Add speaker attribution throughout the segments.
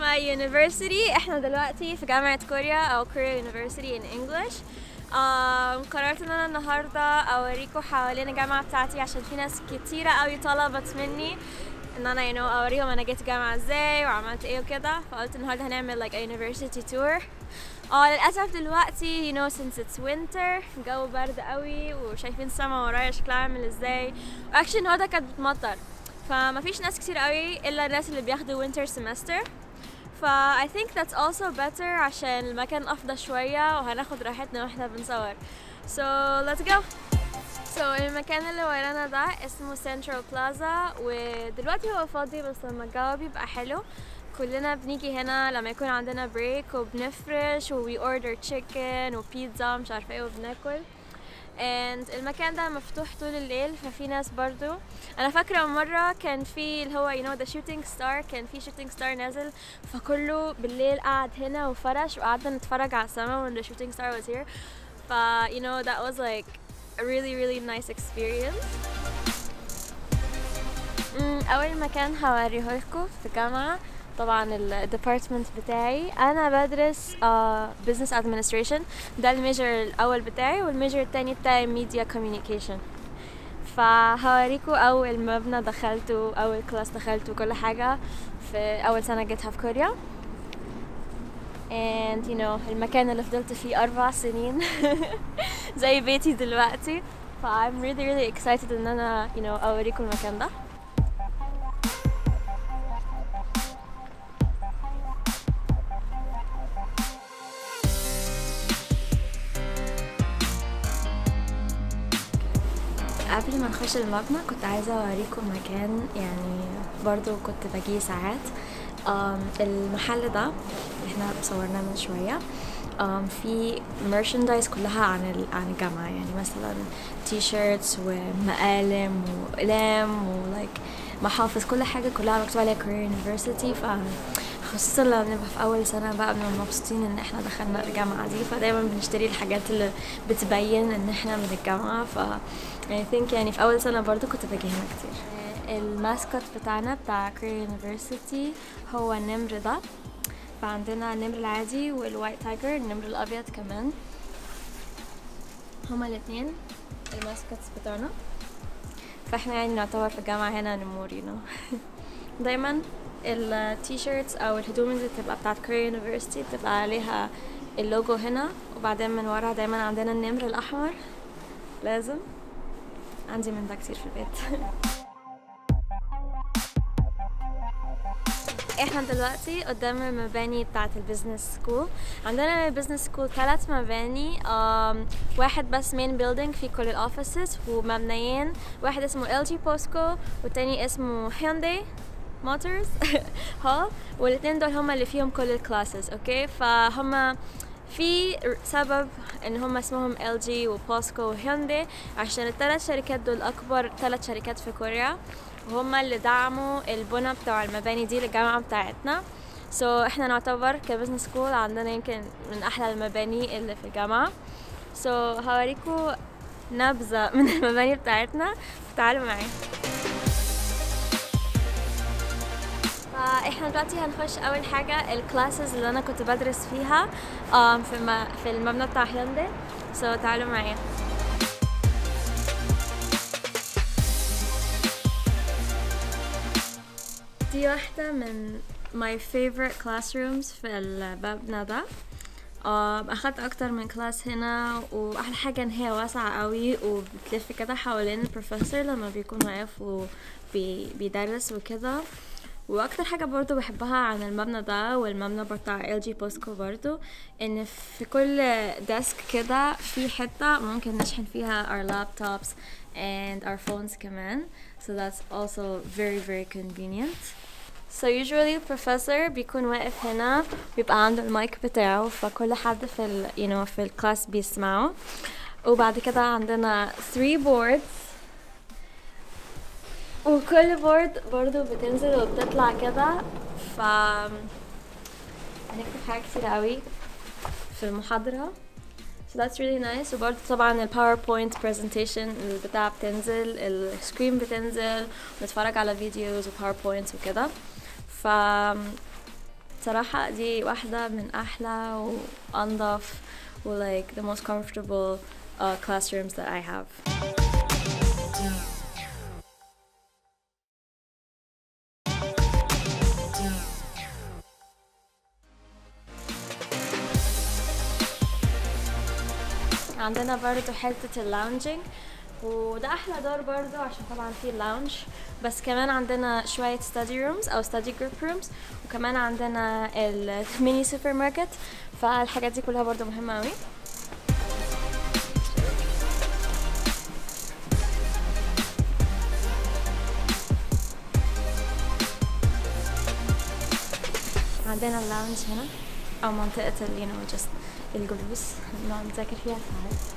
Speaker 1: my university احنا دلوقتي في جامعة كوريا او كوريا University in English um, قررت ان انا النهاردة اوريكم حوالين الجامعة بتاعتي عشان في ناس كتيرة قوي طلبت مني ان انا you know اوريهم انا جيت الجامعة ازاي وعملت ايه وكده فقلت النهاردة هنعمل like a university tour اه للاسف دلوقتي you know since it's winter الجو برد قوي وشايفين السما ورايا شكلها عامل ازاي واكشلي النهارده كانت بتمطر فما فيش ناس كتير قوي الا الناس اللي بياخدوا winter semester ف I think that's also better عشان المكان افضل شوية وهناخد راحتنا واحنا بنصور so let's go so المكان اللي ورانا ده اسمه Central Plaza ودلوقتي هو فاضي بس لما الجو بيبقى حلو كلنا بنيجي هنا لما يكون عندنا بريك وبنفرش وي اوردر تشيكن وبيتزا مش عارفه ايه وبناكل and المكان ده مفتوح طول الليل ففي ناس برضو انا فاكره مره كان في اللي هو you know the shooting star كان في shooting star نازل فكله بالليل قعد هنا وفرش وقعدنا نتفرج على السما when the shooting star was here ف you know that was like a really really nice experience أمم، اول مكان هوريه لكم في الجامعه طبعا الديبارتمنت بتاعي انا بدرس uh, business administration ده الميجر الاول بتاعي والميجر التاني بتاعي media communication فهوريكم اول مبنى دخلته اول كلاس دخلته كل حاجه في اول سنه جيتها في كوريا and you know المكان اللي فضلت فيه اربع سنين زي بيتي دلوقتي ف I'm really really excited ان انا you know اوريكم المكان ده قبل ما نخش المبنى كنت عايزة أوريكم مكان يعني برضو كنت باجيه ساعات um, المحل ده اللي احنا صورناه من شوية um, في merchandise كلها عن ال- عن الجامعة يعني مثلا تي شيرتس ومقالم وأقلام ولايك محافظ كل حاجة كلها مكتوب عليها كوريا يونيفرسيتي ف خصوصا لما بنبقى في أول سنة بقى بنبقى مبسوطين إن احنا دخلنا الجامعة دي فدايما بنشتري الحاجات اللي بتبين إن احنا من الجامعة ف I think يعني في أول سنة برضو كنت باجي هنا كتير الماسكوت بتاعنا بتاع كوريا يونيفرسيتي هو النمر ده فعندنا النمر العادي والوايت تايجر النمر الأبيض كمان هما الاتنين الماسكوتس بتوعنا فاحنا يعني نعتبر في الجامعة هنا نمور you know. دايما التي شيرتس او الهدوم اللي بتبقى بتاعت كوريا يونيفرسيتي بتبقى عليها اللوجو هنا وبعدين من ورا دايما عندنا النمر الأحمر لازم عندي من ده كتير في البيت احنا دلوقتي قدام المباني بتاعت البيزنس سكول عندنا البيزنس سكول ثلاث مباني um, واحد بس مين بيلدينج فيه كل الاوفيسز ومبنيين واحد اسمه ال جي بوسكو والتاني اسمه هيونداي موتورز هول والاثنين دول هما اللي فيهم كل الكلاسز اوكي فهم في سبب ان هم اسمهم ال جي وبوسكو وهيونداي عشان الثلاث شركات دول اكبر ثلاث شركات في كوريا وهم اللي دعموا البنى بتاع المباني دي للجامعة بتاعتنا سو so, احنا نعتبر كبزنس سكول عندنا يمكن من احلى المباني اللي في الجامعة سو so, هوريكم نبذة من المباني بتاعتنا تعالوا معي فاحنا دلوقتي هنخش اول حاجه الكلاسز اللي انا كنت بدرس فيها um, في الم... في المبنى بتاع هيونداي سو so, تعالوا معايا دي واحدة من my favorite classrooms في المبنى ده um, اخدت اكتر من كلاس هنا واحلى حاجة ان هي واسعة قوي وبتلف كده حوالين البروفيسور لما بيكون واقف وبيدرس وكده واكتر حاجة برضو بحبها عن المبنى ده والمبنى بتاع ال جي بوسكو برضو ان في كل ديسك كده في حتة ممكن نشحن فيها our laptops and our phones كمان so that's also very very convenient So usually البروفيسور بيكون واقف هنا بيبقى عنده المايك بتاعه فكل حد في ال you know في الكلاس بيسمعه وبعد كده عندنا three boards وكل بورد برضو بتنزل وبتطلع كده ف هنكتب حاجات كتير قوي في المحاضرة so that's really nice وبرضو طبعا الباوربوينت presentation البتاع بتنزل السكرين بتنزل ونتفرج على فيديوز وباوربوينت وكده ف صراحة دي واحدة من أحلى وأنظف و like the most comfortable uh, classrooms that I have. عندنا برضو حتة اللاونجينج وده أحلى دور برضو عشان طبعا فيه اللاونج بس كمان عندنا شوية study rooms أو study group rooms وكمان عندنا الميني سوبر ماركت فالحاجات دي كلها برضو مهمة أوي عندنا اللاونج هنا أو منطقة ال you know just الجلوس نقعد نذاكر فيها ساعات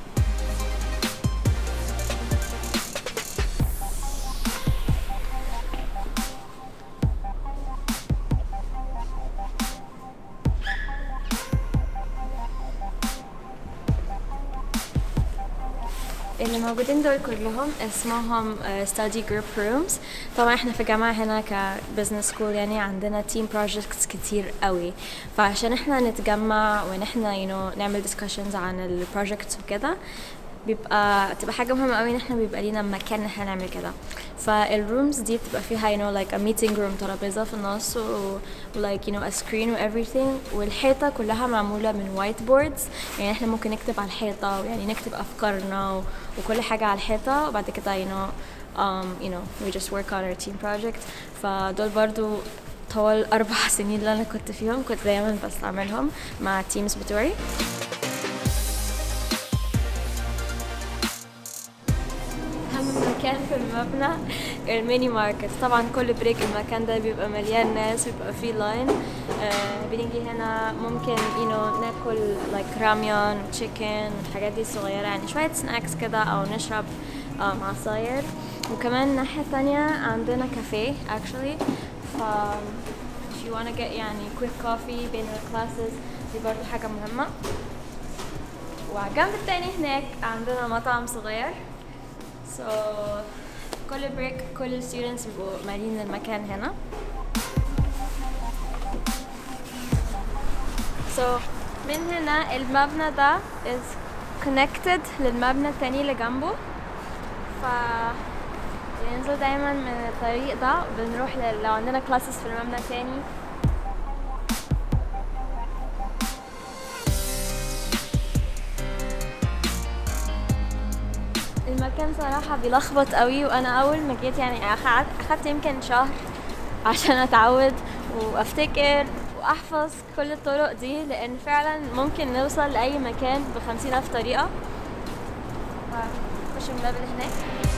Speaker 1: اللي موجودين دول كلهم اسمهم uh, study group rooms طبعا احنا في جامعة هنا كبزنس سكول يعني عندنا team projects كتير قوي فعشان احنا نتجمع وان احنا you know, نعمل discussions عن البروجكتس وكده بيبقى تبقى حاجة مهمة قوي ان احنا بيبقى لينا مكان ان احنا نعمل كده فالرومز دي بتبقى فيها you know like a meeting room ترابيزة في النص و like you know a screen و everything والحيطة كلها معمولة من white boards يعني احنا ممكن نكتب على الحيطة ويعني نكتب افكارنا و... وكل حاجة على الحيطة وبعد كده you know um, you know we just work on our team project فدول برضو طوال أربع سنين اللي أنا كنت فيهم كنت دايما بستعملهم مع التيمز بتوعي أهم مكان في المبنى الميني ماركت طبعا كل بريك المكان ده بيبقى مليان ناس بيبقى فيه لاين آه بنيجي هنا ممكن you know, ناكل like راميون وتشيكن والحاجات دي الصغيرة يعني شوية سناكس كده أو نشرب um, عصاير وكمان الناحية التانية عندنا كافيه actually ف if you wanna get يعني quick coffee بين الكلاسز دي برضه حاجة مهمة وعلى الجنب التاني هناك عندنا مطعم صغير so كل بريك كل الستودنتس بيبقوا مالين المكان هنا so من هنا المبنى ده is connected للمبنى التاني اللي جنبه ف بننزل دايما من الطريق ده بنروح ل... لو عندنا كلاسز في المبنى التاني المكان صراحة بيلخبط قوي وانا اول ما جيت يعني اخدت اخدت يمكن شهر عشان اتعود وافتكر واحفظ كل الطرق دي لان فعلا ممكن نوصل لاي مكان بخمسين الف طريقة فخش من الباب اللي هناك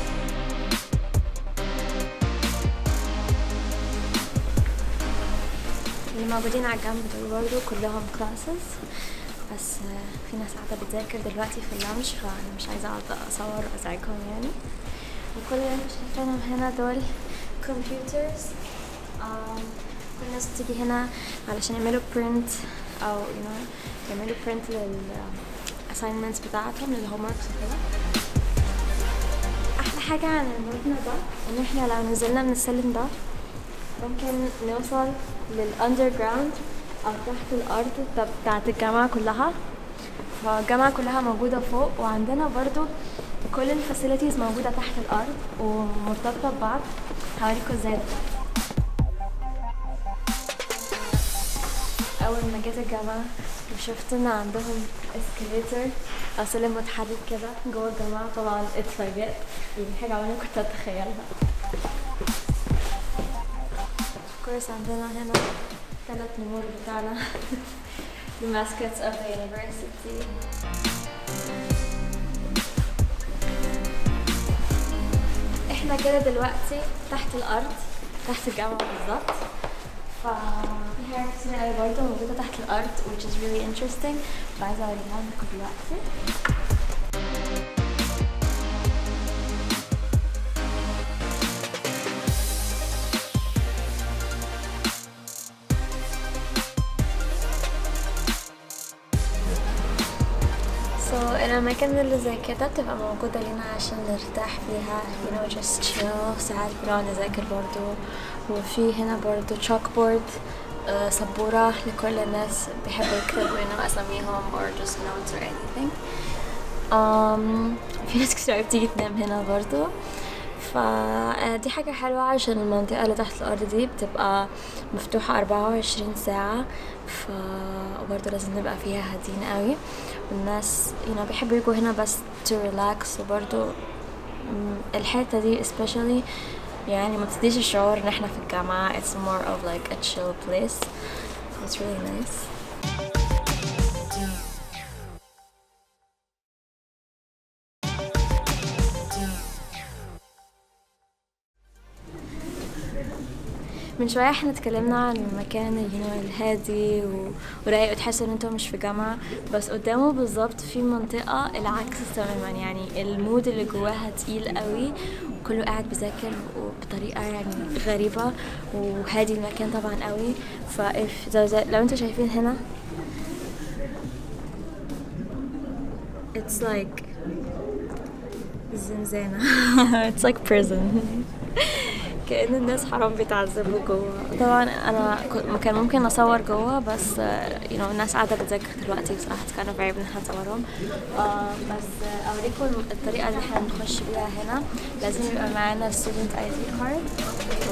Speaker 1: اللي موجودين على الجنب دول برضه كلهم كلاسز بس في ناس قاعدة بتذاكر دلوقتي في اللانش فأنا مش عايزة أقعد أصور وأزعجهم يعني وكل اللي انتوا شايفينهم هنا دول كمبيوترز كل الناس بتيجي هنا علشان يعملوا print أو you know يعملوا print لل assignments بتاعتهم للهوموركس وكده أحلى حاجة عن المبنى ده إن احنا لو نزلنا من السلم ده ممكن نوصل للأندرجراوند أو تحت الأرض بتاعت الجامعة كلها فالجامعة كلها موجودة فوق وعندنا برضو كل الفاسيلتيز موجودة تحت الأرض ومرتبطة ببعض هوريكم ازاي أول ما جيت الجامعة وشفت إن عندهم اسكليتر أو سلم متحرك كده جوه الجامعة طبعا اتفاجئت يعني حاجة عمري ما كنت أتخيلها كويس عندنا هنا ثلاث نمور بتاعنا the mascots of the university احنا كده دلوقتي تحت الارض تحت الجامعة بالظبط ففي حاجات كتير قوي برضه موجودة تحت الارض which is really interesting وعايزة اوريها لكم دلوقتي So الأماكن اللي زي كده بتبقى موجودة لنا عشان نرتاح فيها you know just chill ساعات بنقعد نذاكر برضو وفي هنا برضو chalk board آه، سبورة لكل الناس بيحبوا يكتبوا انه اساميهم or just notes or anything um, في ناس كتير بتيجي تنام هنا برضو فدي حاجة حلوة عشان المنطقة اللي تحت الأرض دي بتبقى مفتوحة أربعة وعشرين ساعة فبرضه لازم نبقى فيها هادين قوي والناس you know, بيحبوا يجوا هنا بس to relax وبرضه م- الحتة دي especially يعني ما تديش الشعور ان احنا في الجامعة it's more of like a chill place it's really nice من شوية احنا اتكلمنا عن المكان اللي هنا الهادي و- ورايق وتحسوا ان انتوا مش في جامعة بس قدامه بالظبط في منطقة العكس تماما يعني المود اللي جواها تقيل قوي وكله قاعد بيذاكر وبطريقة يعني غريبة وهادي المكان طبعا قوي ف if- زي- زي- لو انتوا شايفين هنا it's like زنزانة it's like prison كأن الناس حرام بيتعذبوا جوه طبعا انا كنت- كان ممكن اصور جوه بس آه، you know الناس قاعده بتذاكر دلوقتي بصراحه كانوا عيب ان احنا نصورهم آه، بس آه، اوريكم الطريقه اللي احنا بنخش بيها هنا لازم يبقى معانا student ID card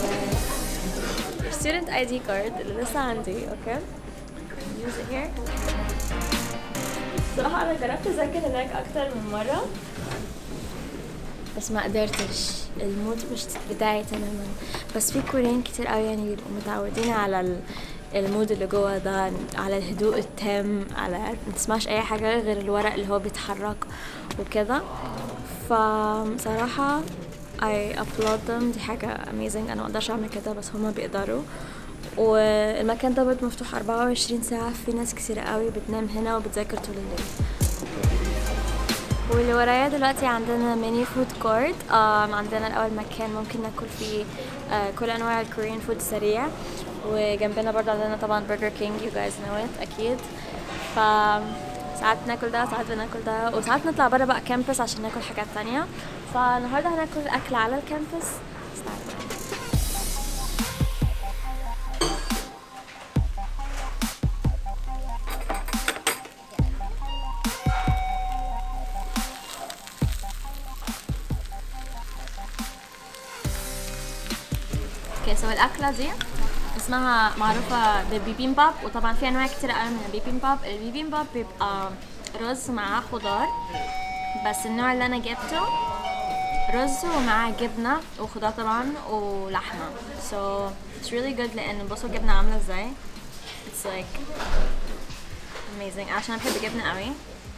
Speaker 1: و student ID card اللي لسه عندي اوكي use it here بصراحه انا جربت اذاكر هناك اكتر من مره بس ما قدرتش المود مش بتاعي تماما بس في كوريين كتير قوي يعني بيبقوا متعودين على ال- المود اللي جوه ده على الهدوء التام على ما تسمعش اي حاجه غير الورق اللي هو بيتحرك وكده فصراحه I applaud them دي حاجة amazing أنا ما أقدرش أعمل كده بس هما بيقدروا والمكان ده برضه مفتوح 24 ساعة في ناس كتير قوي بتنام هنا وبتذاكر طول الليل واللي ورايا دلوقتي عندنا ميني فود كورت عندنا الاول مكان ممكن ناكل فيه آه كل انواع الكوريين فود سريع وجنبنا برضه عندنا طبعا برجر كينج يو جايز نو ات اكيد ف ساعات ناكل ده ساعات بناكل ده وساعات نطلع بره بقى كامبس عشان ناكل حاجات تانية فالنهارده هناكل اكل على الكامبس استعجل. اوكي سو الاكله دي اسمها معروفه بالبيبيمباب وطبعا في انواع كتير قوي من البيبيمباب البيبيمباب بيبقى رز معاه خضار بس النوع اللي انا جبته رز ومعاه جبنه وخضار طبعا ولحمه so it's really good لان بصوا الجبنه عامله ازاي it's like amazing عشان انا بحب الجبنه قوي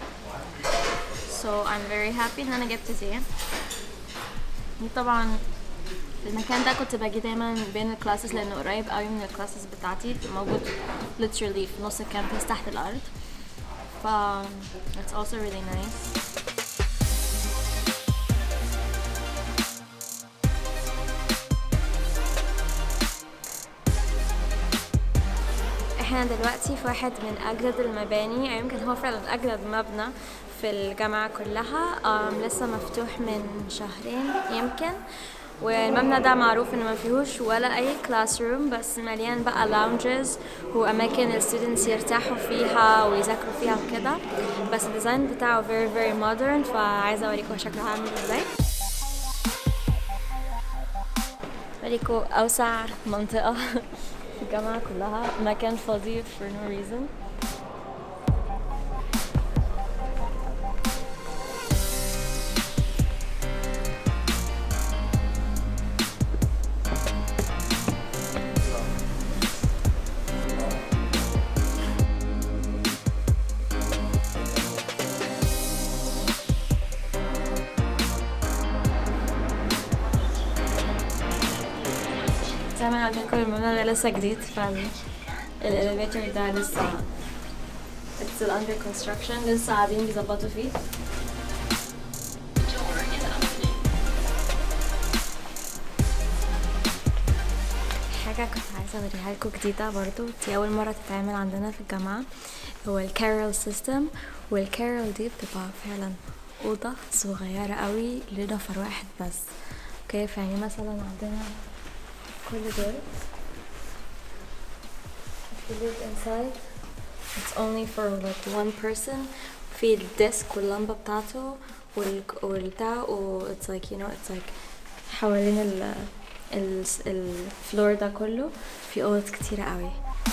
Speaker 1: so I'm very happy ان انا جبت دي دي طبعا المكان ده كنت باجي دايما بين الكلاسز لانه قريب قوي من الكلاسز بتاعتي موجود literally في نص الكامبس تحت الارض ف it's also really nice احنا دلوقتي في واحد من اجدد المباني او يمكن هو فعلا اجدد مبنى في الجامعة كلها أم لسه مفتوح من شهرين يمكن والمبنى ده معروف انه ما فيهوش ولا اي كلاس روم بس مليان بقى لونجز واماكن الستودنتس يرتاحوا فيها ويذاكروا فيها وكده بس الديزاين بتاعه very very modern فعايزه اوريكم شكله عامل ازاي اوريكم اوسع منطقه في الجامعه كلها مكان فاضي for no reason زي ما انا قلت لكم المبنى ده لسه جديد فالاليفيتور ده لسه it's still under construction لسه قاعدين بيظبطوا فيه حاجة كنت عايزة اوريها لكم جديدة برضو دي أول مرة تتعمل عندنا في الجامعة هو الكارول سيستم والكارول دي بتبقى فعلا أوضة صغيرة قوي لنفر واحد بس كيف يعني مثلا عندنا كل دول we live inside it's only for like one person في الديسك واللمبة بتاعته وال والبتاع و it's like you know it's like حوالين ال ال الفلور ده كله في اوض كتيرة قوي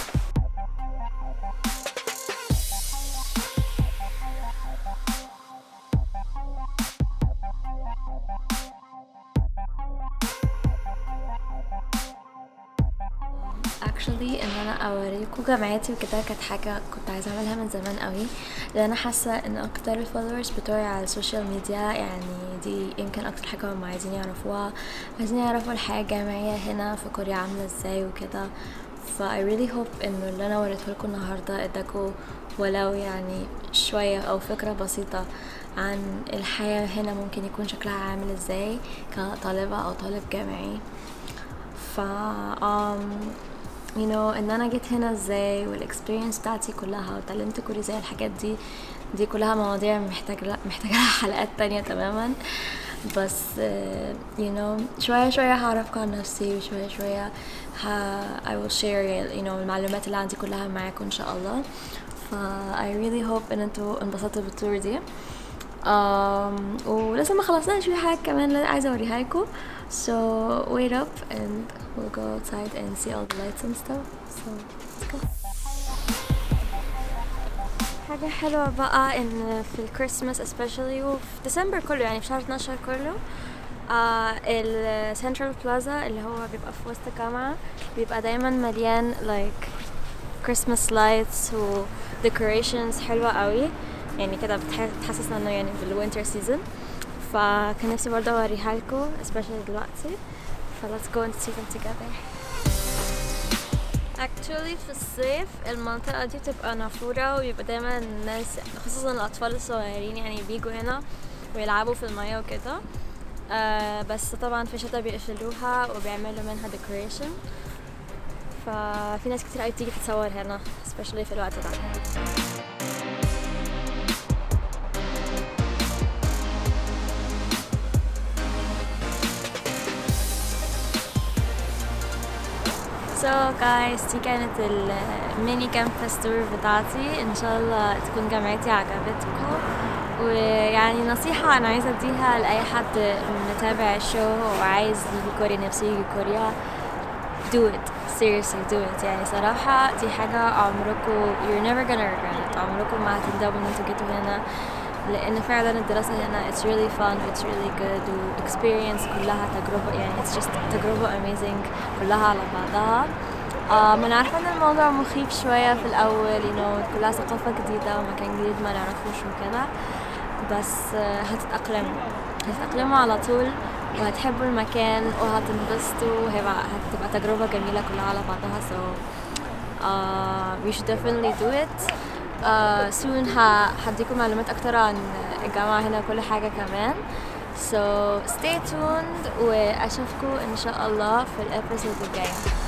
Speaker 1: actually ان انا اوريكم جامعتي وكده كانت حاجه كنت عايزه اعملها من زمان قوي لان انا حاسه ان اكتر الفولورز بتوعي على السوشيال ميديا يعني دي يمكن اكتر حاجه هم عايزين يعرفوها عايزين يعرفوا الحياه الجامعيه هنا في كوريا عامله ازاي وكده ف I really hope انه اللي انا وريته لكم النهارده اداكوا ولو يعني شويه او فكره بسيطه عن الحياه هنا ممكن يكون شكلها عامل ازاي كطالبه او طالب جامعي ف um, you know ان انا جيت هنا ازاي والاكسبيرينس بتاعتي كلها وتعلمت كوري زي الحاجات دي دي كلها مواضيع محتاج محتاجة لها حلقات تانية تماما بس uh, you know شوية شوية هعرفكم عن نفسي وشوية شوية ها I will share you know المعلومات اللي عندي كلها معاكم ان شاء الله ف I really hope ان انتوا انبسطتوا بالتور دي um, ولسه ما خلصناش في حاجة كمان عايزة اوريها لكم so wait up and we'll go outside and see all the lights and stuff so let's go حاجة حلوة بقى ان في الكريسماس especially وفي ديسمبر كله يعني في شهر 12 كله آه السنترال بلازا اللي هو بيبقى في وسط الجامعة بيبقى دايما مليان like Christmas lights و decorations حلوة قوي يعني كده بتحسسنا انه يعني بالوينتر سيزون فكان نفسي برضه اوريها لكم especially دلوقتي ف let's go and see them together actually في الصيف المنطقة دي بتبقى نافورة ويبقى دايما الناس خصوصا الأطفال الصغيرين يعني بيجوا هنا ويلعبوا في المية وكده آه بس طبعا في الشتا بيقفلوها وبيعملوا منها decoration ففي ناس كتير قوي بتيجي تتصور هنا especially في الوقت ده So guys دي كانت الميني كامبس تور بتاعتي ان شاء الله تكون جامعتي عجبتكم ويعني نصيحة أنا عايزة أديها لأي حد متابع الشو وعايز يجي كوريا نفسه يجي كوريا do it seriously do it يعني صراحة دي حاجة عمركم you're never gonna regret it عمركم ما هتندموا إن انتوا جيتوا هنا لأن فعلا الدراسة هنا it's really fun it's really good و experience كلها تجربة يعني it's just تجربة amazing كلها على بعضها um, أنا عارفة إن الموضوع مخيف شوية في الأول you know كلها ثقافة جديدة ومكان جديد ما نعرفوش وكده بس uh, هتتأقلموا هتتأقلموا على طول وهتحبوا المكان وهتنبسطوا وهيبقى هتبقى تجربة جميلة كلها على بعضها so uh, we should definitely do it uh, soon هديكم معلومات أكتر عن الجامعة هنا وكل حاجة كمان so stay tuned وأشوفكم إن شاء الله في الأبيسود الجاية